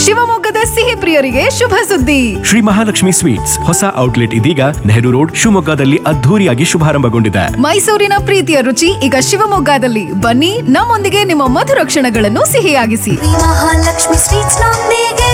ಶಿವಮೊಗ್ಗದ ಸಿಹಿ ಪ್ರಿಯರಿಗೆ ಶುಭ ಸುದ್ದಿ ಶ್ರೀ ಮಹಾಲಕ್ಷ್ಮಿ ಸ್ವೀಟ್ಸ್ ಹೊಸ ಔಟ್ಲೆಟ್ ಇದೀಗ ನೆಹರು ರೋಡ್ ಶಿವಮೊಗ್ಗದಲ್ಲಿ ಅದ್ಧೂರಿಯಾಗಿ ಶುಭಾರಂಭಗೊಂಡಿದೆ ಮೈಸೂರಿನ ಪ್ರೀತಿಯ ರುಚಿ ಈಗ ಶಿವಮೊಗ್ಗದಲ್ಲಿ ಬನ್ನಿ ನಮ್ಮೊಂದಿಗೆ ನಿಮ್ಮ ಮಧುರ ಕ್ಷಣಗಳನ್ನು ಸಿಹಿಯಾಗಿಸಿ ಮಹಾಲಕ್ಷ್ಮಿ ಸ್ವೀಟ್ಸ್ ನೊಂದಿಗೆ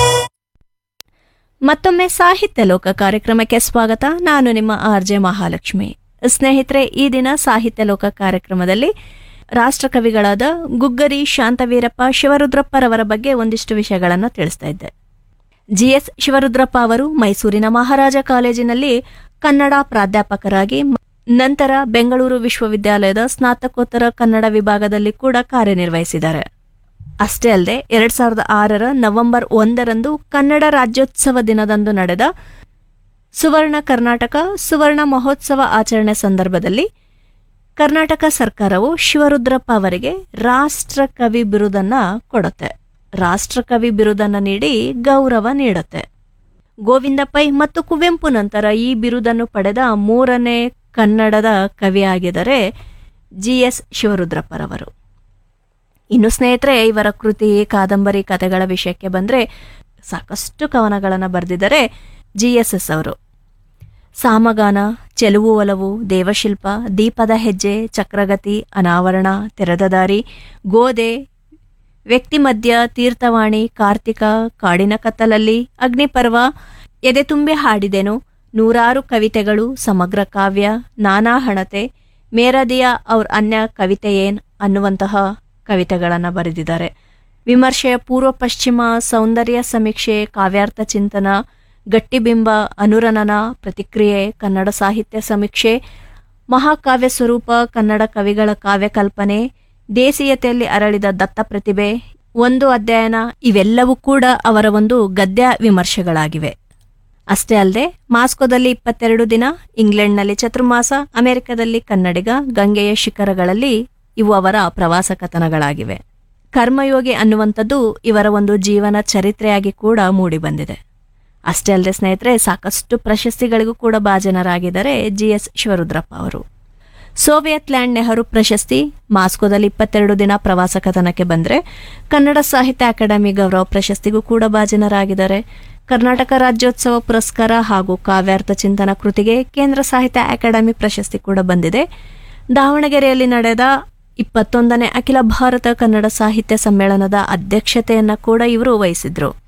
ಮತ್ತೊಮ್ಮೆ ಸಾಹಿತ್ಯ ಲೋಕ ಕಾರ್ಯಕ್ರಮಕ್ಕೆ ಸ್ವಾಗತ ನಾನು ನಿಮ್ಮ ಆರ್ ಜೆ ಮಹಾಲಕ್ಷ್ಮಿ ಸ್ನೇಹಿತರೆ ಈ ದಿನ ಸಾಹಿತ್ಯ ಲೋಕ ಕಾರ್ಯಕ್ರಮದಲ್ಲಿ ರಾಷ್ಟ್ರಕವಿಗಳಾದ ಗುಗ್ಗರಿ ಶಾಂತವೀರಪ್ಪ ಶಿವರುದ್ರಪ್ಪರವರ ಬಗ್ಗೆ ಒಂದಿಷ್ಟು ವಿಷಯಗಳನ್ನು ತಿಳಿಸ್ತಾ ಇದ್ದೆ ಜಿ ಎಸ್ ಶಿವರುದ್ರಪ್ಪ ಅವರು ಮೈಸೂರಿನ ಮಹಾರಾಜ ಕಾಲೇಜಿನಲ್ಲಿ ಕನ್ನಡ ಪ್ರಾಧ್ಯಾಪಕರಾಗಿ ಮ- ನಂತರ ಬೆಂಗಳೂರು ವಿಶ್ವವಿದ್ಯಾಲಯದ ಸ್ನಾತಕೋತ್ತರ ಕನ್ನಡ ವಿಭಾಗದಲ್ಲಿ ಕೂಡ ಕಾರ್ಯನಿರ್ವಹಿಸಿದ್ದಾರೆ ಅಷ್ಟೇ ಅಲ್ಲದೆ ಎರಡ್ ಸಾವಿರದ ಆರರ ನವೆಂಬರ್ ಒಂದರಂದು ಕನ್ನಡ ರಾಜ್ಯೋತ್ಸವ ದಿನದಂದು ನಡೆದ ಸುವರ್ಣ ಕರ್ನಾಟಕ ಸುವರ್ಣ ಮಹೋತ್ಸವ ಆಚರಣೆ ಸಂದರ್ಭದಲ್ಲಿ ಕರ್ನಾಟಕ ಸರ್ಕಾರವು ಶಿವರುದ್ರಪ್ಪ ಅವರಿಗೆ ರಾಷ್ಟ್ರಕವಿ ಬಿರುದನ್ನ ಕೊಡುತ್ತೆ ರಾಷ್ಟ್ರಕವಿ ಬಿರುದನ್ನ ನೀಡಿ ಗೌರವ ನೀಡುತ್ತೆ ಗೋವಿಂದ ಪೈ ಮತ್ತು ಕುವೆಂಪು ನಂತರ ಈ ಬಿರುದನ್ನು ಪಡೆದ ಮೂರನೇ ಕನ್ನಡದ ಕವಿಯಾಗಿದ್ದಾರೆ ಜಿ ಎಸ್ ಶಿವರುದ್ರಪ್ಪರವರು ಇನ್ನು ಸ್ನೇಹಿತರೆ ಇವರ ಕೃತಿ ಕಾದಂಬರಿ ಕಥೆಗಳ ವಿಷಯಕ್ಕೆ ಬಂದರೆ ಸಾಕಷ್ಟು ಕವನಗಳನ್ನು ಬರೆದಿದ್ದಾರೆ ಜಿ ಎಸ್ ಎಸ್ ಅವರು ಸಾಮಗಾನ ಚೆಲುವು ಒಲವು ದೇವಶಿಲ್ಪ ದೀಪದ ಹೆಜ್ಜೆ ಚಕ್ರಗತಿ ಅನಾವರಣ ತೆರೆದ ದಾರಿ ಗೋದೆ ವ್ಯಕ್ತಿ ಮಧ್ಯ ತೀರ್ಥವಾಣಿ ಕಾರ್ತಿಕ ಕಾಡಿನ ಕತ್ತಲಲ್ಲಿ ಅಗ್ನಿಪರ್ವ ಎದೆ ತುಂಬಿ ಹಾಡಿದೆನು ನೂರಾರು ಕವಿತೆಗಳು ಸಮಗ್ರ ಕಾವ್ಯ ನಾನಾ ಹಣತೆ ಮೇರದಿಯ ಅವ್ರ ಅನ್ಯ ಕವಿತೆ ಏನ್ ಅನ್ನುವಂತಹ ಕವಿತೆಗಳನ್ನು ಬರೆದಿದ್ದಾರೆ ವಿಮರ್ಶೆಯ ಪೂರ್ವ ಪಶ್ಚಿಮ ಸೌಂದರ್ಯ ಸಮೀಕ್ಷೆ ಕಾವ್ಯಾರ್ಥ ಚಿಂತನ ಗಟ್ಟಿಬಿಂಬ ಅನುರಣನ ಪ್ರತಿಕ್ರಿಯೆ ಕನ್ನಡ ಸಾಹಿತ್ಯ ಸಮೀಕ್ಷೆ ಮಹಾಕಾವ್ಯ ಸ್ವರೂಪ ಕನ್ನಡ ಕವಿಗಳ ಕಾವ್ಯಕಲ್ಪನೆ ದೇಸೀಯತೆಯಲ್ಲಿ ಅರಳಿದ ದತ್ತ ಪ್ರತಿಭೆ ಒಂದು ಅಧ್ಯಯನ ಇವೆಲ್ಲವೂ ಕೂಡ ಅವರ ಒಂದು ಗದ್ಯ ವಿಮರ್ಶೆಗಳಾಗಿವೆ ಅಷ್ಟೇ ಅಲ್ಲದೆ ಮಾಸ್ಕೋದಲ್ಲಿ ಇಪ್ಪತ್ತೆರಡು ದಿನ ಇಂಗ್ಲೆಂಡ್ನಲ್ಲಿ ಚತುರ್ಮಾಸ ಅಮೆರಿಕದಲ್ಲಿ ಕನ್ನಡಿಗ ಗಂಗೆಯ ಶಿಖರಗಳಲ್ಲಿ ಇವು ಅವರ ಪ್ರವಾಸ ಕಥನಗಳಾಗಿವೆ ಕರ್ಮಯೋಗಿ ಅನ್ನುವಂಥದ್ದು ಇವರ ಒಂದು ಜೀವನ ಚರಿತ್ರೆಯಾಗಿ ಕೂಡ ಮೂಡಿಬಂದಿದೆ ಅಷ್ಟೇ ಅಲ್ಲದೆ ಸ್ನೇಹಿತರೆ ಸಾಕಷ್ಟು ಪ್ರಶಸ್ತಿಗಳಿಗೂ ಕೂಡ ಭಾಜನರಾಗಿದ್ದಾರೆ ಜಿ ಎಸ್ ಶಿವರುದ್ರಪ್ಪ ಅವರು ಸೋವಿಯತ್ ಲ್ಯಾಂಡ್ ನೆಹರು ಪ್ರಶಸ್ತಿ ಮಾಸ್ಕೋದಲ್ಲಿ ಇಪ್ಪತ್ತೆರಡು ದಿನ ಪ್ರವಾಸ ಕಥನಕ್ಕೆ ಬಂದರೆ ಕನ್ನಡ ಸಾಹಿತ್ಯ ಅಕಾಡೆಮಿ ಗೌರವ ಪ್ರಶಸ್ತಿಗೂ ಕೂಡ ಭಾಜನರಾಗಿದ್ದಾರೆ ಕರ್ನಾಟಕ ರಾಜ್ಯೋತ್ಸವ ಪುರಸ್ಕಾರ ಹಾಗೂ ಕಾವ್ಯಾರ್ಥ ಚಿಂತನ ಕೃತಿಗೆ ಕೇಂದ್ರ ಸಾಹಿತ್ಯ ಅಕಾಡೆಮಿ ಪ್ರಶಸ್ತಿ ಕೂಡ ಬಂದಿದೆ ದಾವಣಗೆರೆಯಲ್ಲಿ ನಡೆದ ಇಪ್ಪತ್ತೊಂದನೇ ಅಖಿಲ ಭಾರತ ಕನ್ನಡ ಸಾಹಿತ್ಯ ಸಮ್ಮೇಳನದ ಅಧ್ಯಕ್ಷತೆಯನ್ನ ಕೂಡ ಇವರು ವಹಿಸಿದ್ರು